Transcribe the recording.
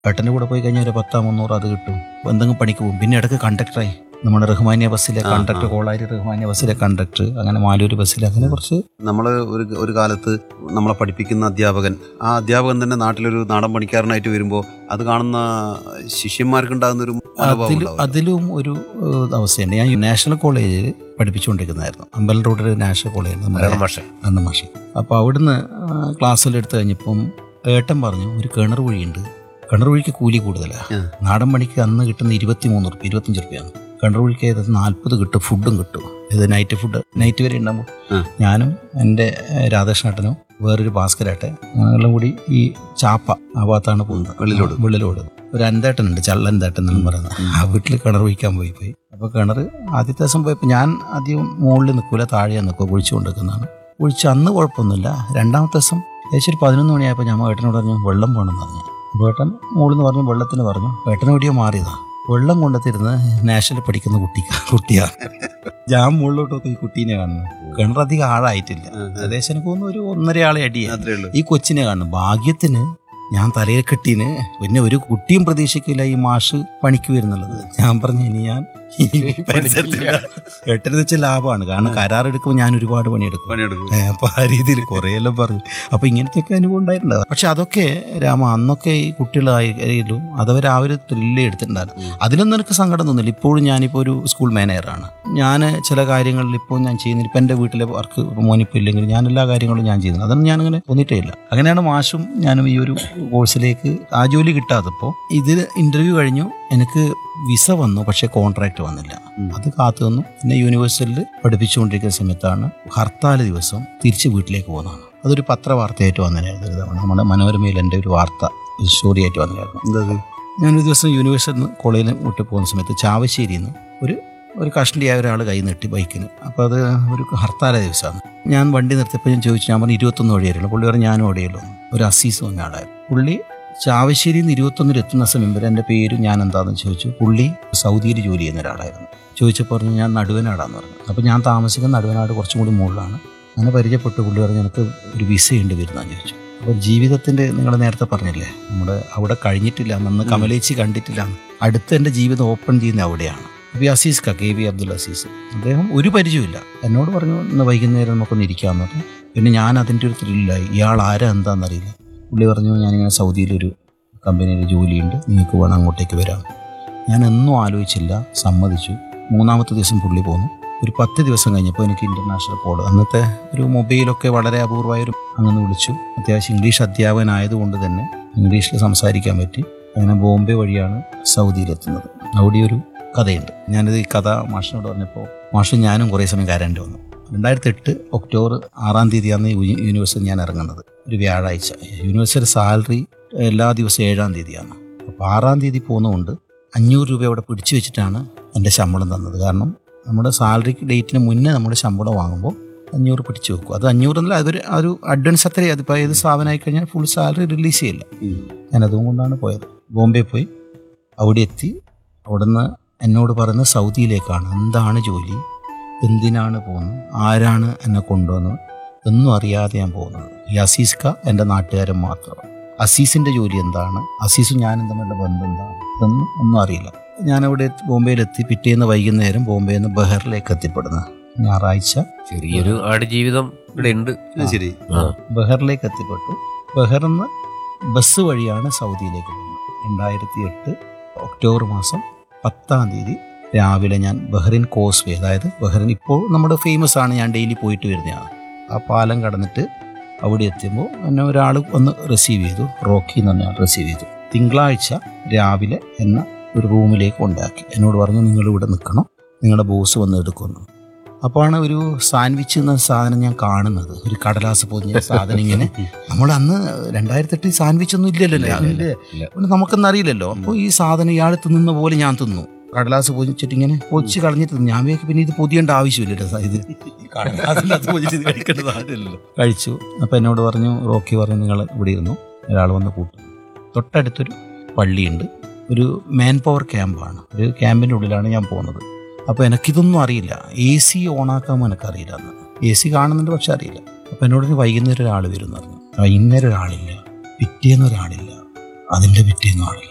ഏട്ടൻ്റെ കൂടെ പോയി കഴിഞ്ഞാൽ ഒരു പത്താ മുന്നൂറ് അത് കിട്ടും എന്തെങ്കിലും പണിക്ക് പോകും പിന്നെ ഇടയ്ക്ക് കണ്ടക്ടറായി നമ്മുടെ റഹ്മാനിയ ബസ്സിലെ ആ, കണ്ടക്ടർ ആ. കോളാരി റഹ്മാനിയ ബസ്സിലെ കണ്ടക്ടർ അങ്ങനെ മാലൂർ ബസ്സിൽ അങ്ങനെ കുറച്ച് നമ്മൾ ഒരു ഒരു കാലത്ത് നമ്മളെ പഠിപ്പിക്കുന്ന അധ്യാപകൻ ആ അധ്യാപകൻ തന്നെ നാട്ടിലൊരു നാടൻ പണിക്കാരനായിട്ട് വരുമ്പോൾ അത് കാണുന്ന ശിഷ്യന്മാർക്കുണ്ടാകുന്ന ഒരു മനോഭാവം അതിലും ഉണ്ടാവുമല്ലോ. അതിലും ഒരു ഏഹ്, അവസ്ഥയുണ്ട് ഞാൻ നാഷണൽ കോളേജിൽ പഠിപ്പിച്ചുകൊണ്ടിരിക്കുന്നതായിരുന്നു അമ്പലം റോഡിൽ നാഷണൽ കോളേജ് മലയാളം ഭാഷ അന്ന് മാഷ് അപ്പോൾ അവിടുന്ന് ക്ലാസ്സിൽ എടുത്തു കഴിഞ്ഞപ്പം ഏട്ടൻ പറഞ്ഞു ഒരു കിണർ കുഴിയുണ്ട് കിണർ കുഴിക്ക് കൂലി കൂടുതലാണ് ആ. നാടൻ പണിക്ക് അന്ന് കിട്ടുന്ന ഇരുപത്തി മൂന്ന് റുപ്യ ഇരുപത്തഞ്ച് റുപ്യാണ് കിണർ കുഴിക്ക് ഏകദേശം നാൽപ്പത് കിട്ടും ഫുഡും കിട്ടും ഇത് നൈറ്റ് ഫുഡ് നൈറ്റ് വരെ ഉണ്ടാകുമ്പോൾ ആ. ഞാനും എൻ്റെ രാധാകൃഷ്ണേട്ടനും വേറൊരു ഭാസ്കരേട്ടൻ ഞങ്ങളെല്ലാം കൂടി ഈ ചാപ്പ ആ ഭാഗത്താണ് പോകുന്നത് വെള്ളിലോട്. വെള്ളിലോട് ഒരു അന്തേട്ടനുണ്ട് ചള്ളന്തേട്ടൻ എന്നും പറയുന്നത് ആ വീട്ടിൽ കിണർ ഒഴിക്കാൻ പോയി പോയി അപ്പോൾ കിണർ ആദ്യത്തെ ദിവസം പോയപ്പോൾ ഞാൻ അധികം മുകളിൽ നിൽക്കൂല താഴെ നിൽക്കുക കുഴിച്ചു കൊണ്ടിരിക്കുന്നതാണ് കുഴിച്ച് അന്ന് കുഴപ്പമൊന്നുമില്ല രണ്ടാമത്തെ ദിവസം ഏകദേശം ഒരു പതിനൊന്ന് മണിയായപ്പോൾ ഞാൻ ഏട്ടനോട് പറഞ്ഞു വെള്ളം പോകണമെന്ന് പറഞ്ഞു അപ്പോൾ ഏട്ടൻ മുകളിൽ നിന്ന് പറഞ്ഞു വെള്ളത്തിന് പറഞ്ഞു ഏട്ടന് എവിടെയോ മാറിയതാ വെള്ളം കൊണ്ടെത്തിരുന്ന് നാഷണൽ പഠിക്കുന്ന കുട്ടി കുട്ടിയാണ് ഞാൻ മുകളിലോട്ടൊക്കെ ഈ കുട്ടീനെ കാണുന്നു കിണർ അധികം ആഴായിട്ടില്ല ആ, ആ. ഏകദേശം എനിക്ക് തോന്നുന്നു ഒരു ഒന്നര ആളെ അടിയാണ് അത്രേ ഉള്ളൂ ഈ കൊച്ചിനെ കാണുന്നു ഭാഗ്യത്തിന് ഞാൻ തലയിൽ കെട്ടീന് പിന്നെ ഒരു കുട്ടിയും പ്രതീക്ഷിക്കില്ല ഈ മാഷ് പണിക്ക് വരുന്നുള്ളത് ഞാൻ പറഞ്ഞു ഇനി ഞാൻ ഈ പരിസരത്തില്ല എട്ടെന്ന് വെച്ചാൽ ലാഭമാണ് കാരണം കരാർ എടുക്കുമ്പോൾ ഞാൻ ഒരുപാട് പണിയെടുക്കും പണിയെടുക്കും ഏ, അപ്പൊ ആ രീതിയിൽ കുറേയെല്ലാം പറഞ്ഞു അപ്പൊ ഇങ്ങനത്തെയൊക്കെ അനുഭവം ഉണ്ടായിട്ടുണ്ടാവും പക്ഷെ അതൊക്കെ രാമ അന്നൊക്കെ ഈ കുട്ടികളായാലും അതവർ ആ ഒരു ത്രില്ല് എടുത്തിട്ടുണ്ടായിരുന്നു അതിലൊന്നും എനിക്ക് സങ്കടം തോന്നില്ല ഇപ്പോഴും ഞാനിപ്പോൾ ഒരു സ്കൂൾ മാനേജറാണ് ഞാൻ ചില കാര്യങ്ങളിൽ ഇപ്പോൾ ഞാൻ ചെയ്യുന്നില്ല ഇപ്പം എൻ്റെ വീട്ടിലെ വർക്ക് മോനിപ്പോൾ ഇല്ലെങ്കിൽ ഞാൻ എല്ലാ കാര്യങ്ങളും ഞാൻ ചെയ്യുന്നു അതൊന്നും ഞാനങ്ങനെ തോന്നിയിട്ടേ ഇല്ല അങ്ങനെയാണ് മാഷും ഞാനും ഈ ഒരു കോഴ്സിലേക്ക് ആ ജോലി കിട്ടാത്തപ്പോൾ ഇതിൽ ഇൻ്റർവ്യൂ കഴിഞ്ഞു എനിക്ക് വിസ വന്നു പക്ഷേ കോൺട്രാക്ട് വന്നില്ല ഉം. അത് കാത്തു നിന്നു പിന്നെ യൂണിവേഴ്സിറ്റിയിൽ പഠിപ്പിച്ചുകൊണ്ടിരിക്കുന്ന സമയത്താണ് ഹർത്താൽ ദിവസം തിരിച്ച് വീട്ടിലേക്ക് പോകുന്നതാണ് അതൊരു പത്രവാർത്തയായിട്ട് വന്നതായിരുന്നു ഒരു തവണ നമ്മുടെ മനോരമയിൽ എൻ്റെ ഒരു വാർത്ത സ്റ്റോറി ആയിട്ട് വന്നതായിരുന്നു എന്താ അത്? ഞാനൊരു ദിവസം യൂണിവേഴ്സിറ്റിയിൽ നിന്ന് കോളേജിൽ വിട്ട് പോകുന്ന സമയത്ത് ചാവശ്ശേരിയിൽ നിന്ന് ഒരു ഒരു കഷണ്ടിയായ ഒരാൾ കൈ നീട്ടി ബൈക്കിന് അപ്പോൾ അത് ഒരു ഹർത്താല ദിവസമാണ് ഞാൻ വണ്ടി നിർത്തിയപ്പോൾ ഞാൻ ചോദിച്ചു ഞാൻ പറഞ്ഞു ഇരുപത്തൊന്ന് വഴിയല്ലോ പുള്ളി പറഞ്ഞു ഞാനും ഓടിയല്ലോ ഒരു അസീസ് വന്ന ആളായിരുന്നു പുള്ളി ചാവശ്ശേരിയിൽ നിന്ന് ഇരുപത്തൊന്നിൽ എത്തുന്ന സമയം വരെ എൻ്റെ പേര് ഞാൻ എന്താണെന്ന് ചോദിച്ചു പുള്ളി സൗദിയിൽ ജോലി ചെയ്യുന്ന ഒരാളായിരുന്നു ചോദിച്ചപ്പോൾ പറഞ്ഞു ഞാൻ നടുവനാടാന്ന് പറഞ്ഞു അപ്പോൾ ഞാൻ താമസിക്കുന്ന നടുവനാട് കുറച്ചും കൂടി മുകളിലാണ് അങ്ങനെ പരിചയപ്പെട്ട് പുള്ളി പറഞ്ഞു എനിക്ക് ഒരു വിസയുണ്ട് വരുന്നതെന്ന് ചോദിച്ചു അപ്പോൾ ജീവിതത്തിൻ്റെ നിങ്ങൾ നേരത്തെ പറഞ്ഞില്ലേ നമ്മുടെ അവിടെ കഴിഞ്ഞിട്ടില്ല അന്ന് കമലേച്ചി കണ്ടിട്ടില്ല അടുത്ത എൻ്റെ ജീവിതം ഓപ്പൺ ചെയ്യുന്ന അവിടെയാണ് അപ്പോൾ ഈ അസീസ് ക കെ വി അബ്ദുൽ അസീസ് അദ്ദേഹം ഒരു പരിചയമില്ല എന്നോട് പറഞ്ഞു ഇന്ന് വൈകുന്നേരം നമുക്കൊന്ന് ഇരിക്കാമെന്ന് പറഞ്ഞു പിന്നെ ഞാൻ അതിൻ്റെ ഒരു ത്രില്ലായി ഇയാൾ ആരാ എന്താണെന്നറിയില്ല പുള്ളി പറഞ്ഞു ഞാനിങ്ങനെ സൗദിയിലൊരു കമ്പനിയിൽ ജോലിയുണ്ട് നിങ്ങൾക്ക് വേണം അങ്ങോട്ടേക്ക് വരാം ഞാൻ ഒന്നും ആലോചിച്ചില്ല സമ്മതിച്ചു മൂന്നാമത്തെ ദിവസം പുള്ളി പോന്നു ഒരു പത്ത് ദിവസം കഴിഞ്ഞപ്പോൾ എനിക്ക് ഇൻ്റർനാഷണൽ കോൾ അന്നത്തെ ഒരു മൊബൈലൊക്കെ വളരെ അപൂർവമായൊരു അങ്ങനെ വിളിച്ചു അത്യാവശ്യം ഇംഗ്ലീഷ് അധ്യാപകനായതുകൊണ്ട് തന്നെ ഇംഗ്ലീഷിൽ സംസാരിക്കാൻ പറ്റി അങ്ങനെ ബോംബെ വഴിയാണ് സൗദിയിലെത്തുന്നത് അവിടെ ഒരു കഥയുണ്ട് ഞാനിത് ഈ കഥ മാഷിനോട് പറഞ്ഞപ്പോൾ മാഷും ഞാനും കുറേ സമയം കരണ്ട് വന്നു രണ്ടായിരത്തി എട്ട് ഒക്ടോബർ ആറാം തീയതിയാണ് ഈ യൂണിവേഴ്സിറ്റി ഞാൻ ഇറങ്ങുന്നത് ഒരു വ്യാഴാഴ്ച യൂണിവേഴ്സിറ്റി സാലറി എല്ലാ ദിവസവും ഏഴാം തീയതിയാണ് അപ്പോൾ ആറാം തീയതി പോകുന്നതുകൊണ്ട് അഞ്ഞൂറ് രൂപ അവിടെ പിടിച്ചു വെച്ചിട്ടാണ് എൻ്റെ ശമ്പളം തന്നത് കാരണം നമ്മുടെ സാലറി ഡേറ്റിന് മുന്നേ നമ്മുടെ ശമ്പളം വാങ്ങുമ്പോൾ അഞ്ഞൂറ് പിടിച്ചു വെക്കും അത് അഞ്ഞൂറ് എന്നല്ല അതൊരു ആ ഒരു അഡ്വാൻസ് അത്രയും അതിപ്പോൾ ഏത് സ്ഥാപനമായി കഴിഞ്ഞാൽ ഫുൾ സാലറി റിലീസ് ചെയ്യില്ല ഉം. ഞാൻ അതുകൊണ്ടാണ് പോയത് ബോംബെ പോയി അവിടെ എത്തി അവിടുന്ന് എന്നോട് പറയുന്നത് സൗദിയിലേക്കാണ് എന്താണ് ജോലി എന്തിനാണ് പോകുന്നത് ആരാണ് എന്നെ കൊണ്ടുവന്നത് ഒന്നും അറിയാതെ ഞാൻ പോകുന്നത് ഈ അസീസ്ക എൻ്റെ നാട്ടുകാരൻ മാത്രം അസീസിൻ്റെ ജോലി എന്താണ് അസീസും ഞാനും തമ്മിലുള്ള ബന്ധം എന്താണ് ഇതൊന്നും ഒന്നും അറിയില്ല ഞാനവിടെ ബോംബെയിലെത്തി പിറ്റേന്ന് വൈകുന്നേരം ബോംബെയിൽ നിന്ന് ബഹറിലേക്ക് എത്തിപ്പെടുന്നത് ഞായറാഴ്ച ചെറിയൊരു ആടുജീവിതം ഇവിടെ ഉണ്ട് അത് ശരി ആ. ബഹറിലേക്ക് എത്തിപ്പെട്ടു ബഹറിൽ നിന്ന് ബസ് വഴിയാണ് സൗദിയിലേക്ക് പോകുന്നത് രണ്ടായിരത്തി എട്ട് ഒക്ടോബർ മാസം പത്താം തീയതി രാവിലെ ഞാൻ ബഹ്റിൻ കോസ്വേ അതായത് ബഹ്റിൻ ഇപ്പോൾ നമ്മുടെ ഫേമസ് ആണ് ഞാൻ ഡെയിലി പോയിട്ട് വരുന്നതാണ് ആ പാലം കടന്നിട്ട് അവിടെ എത്തുമ്പോൾ എന്നെ ഒരാൾ വന്ന് റിസീവ് ചെയ്തു റോക്കി എന്ന് പറഞ്ഞ ആൾ റിസീവ് ചെയ്തു തിങ്കളാഴ്ച രാവിലെ എന്നെ ഒരു റൂമിലേക്ക് കൊണ്ടാക്കി എന്നോട് പറഞ്ഞു നിങ്ങൾ ഇവിടെ നിൽക്കണം നിങ്ങളുടെ ബോസ് വന്ന് എടുക്കുന്നു അപ്പോഴാണ് ഒരു സാൻഡ്വിച്ച് എന്ന സാധനം ഞാൻ കാണുന്നത് ഒരു കടലാസ് പൊതിഞ്ഞ സാധനം ഇങ്ങനെ നമ്മൾ അന്ന് രണ്ടായിരത്തി എട്ടിൽ സാൻഡ്വിച്ച് ഒന്നും ഇല്ലല്ലോ ഇല്ല, ഇല്ല, അതിന്റെ ഇല്ല. അതുകൊണ്ട് നമുക്കൊന്നും അറിയില്ലല്ലോ അപ്പോൾ ഈ സാധനം ഇയാൾ തിന്നുന്ന പോലെ ഞാൻ തിന്നു കടലാസ് പൊതിച്ചിട്ട് ഇങ്ങനെ പൊതിച്ച് കളഞ്ഞിട്ട് തിന്നു ഞാൻ വിചാരിക്കും പിന്നെ ഇത് പൊതിയേണ്ട ആവശ്യമില്ലല്ലോ സാ- ഇത് കടലാസിനകത്ത് പൊതിച്ച് ഇത് കഴിക്കേണ്ട സാധനമില്ലല്ലോ കഴിച്ചു അപ്പോൾ എന്നോട് പറഞ്ഞു റോക്കി പറഞ്ഞു നിങ്ങൾ ഇവിടെ ഇരുന്നു ഒരാൾ വന്ന് കൂട്ടും തൊട്ടടുത്തൊരു പള്ളിയുണ്ട് ഒരു മാൻ പവർ ക്യാമ്പാണ് ഒരു ക്യാമ്പിൻ്റെ ഉള്ളിലാണ് ഞാൻ പോകുന്നത് അപ്പോൾ എനിക്കിതൊന്നും അറിയില്ല എ സി ഓണാക്കാമോ എനിക്കറിയില്ല അന്ന് എ സി കാണുന്നുണ്ട് പക്ഷെ അറിയില്ല അപ്പോൾ എന്നോട് ഒരു വൈകുന്നേരം ഒരാൾ വരും എന്ന് പറഞ്ഞു വൈകുന്നേരം ഒരാളില്ല പിറ്റേന്ന് ഒരാളില്ല അതിൻ്റെ പിറ്റേന്നും ആളില്ല